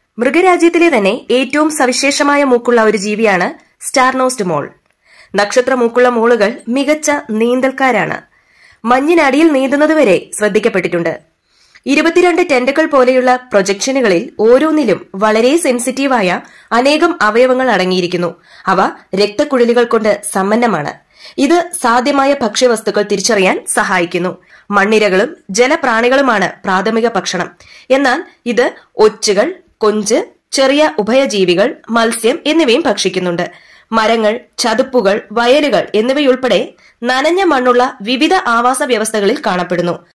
മൃഗരാജ്യത്തിലെ തന്നെ ഏറ്റവും സവിശേഷമായ മൂക്കുള്ള ഒരു ജീവിയാണ് സ്റ്റാർനോസ്റ്റ് മോൾ നക്ഷത്ര മൂക്കുള്ള മോളുകൾ മികച്ച നീന്തൽക്കാരാണ് മഞ്ഞിനടിയിൽ നീന്തുന്നതുവരെ ശ്രദ്ധിക്കപ്പെട്ടിട്ടുണ്ട് ഇരുപത്തിരണ്ട് ടെന്റുകൾ പോലെയുള്ള പ്രൊജക്ഷനുകളിൽ ഓരോന്നിലും വളരെ സെൻസിറ്റീവായ അനേകം അവയവങ്ങൾ അടങ്ങിയിരിക്കുന്നു അവ രക്തക്കുഴലുകൾ കൊണ്ട് സമ്പന്നമാണ് ഇത് സാധ്യമായ ഭക്ഷ്യവസ്തുക്കൾ തിരിച്ചറിയാൻ സഹായിക്കുന്നു മണ്ണിരകളും ജലപ്രാണികളുമാണ് പ്രാഥമിക ഭക്ഷണം എന്നാൽ ഇത് ഒച്ചുകൾ കൊഞ്ച് ചെറിയ ഉഭയജീവികൾ മത്സ്യം എന്നിവയും ഭക്ഷിക്കുന്നുണ്ട് മരങ്ങൾ ചതുപ്പുകൾ വയലുകൾ എന്നിവയുൾപ്പെടെ നനഞ്ഞ മണ്ണുള്ള വിവിധ ആവാസ വ്യവസ്ഥകളിൽ കാണപ്പെടുന്നു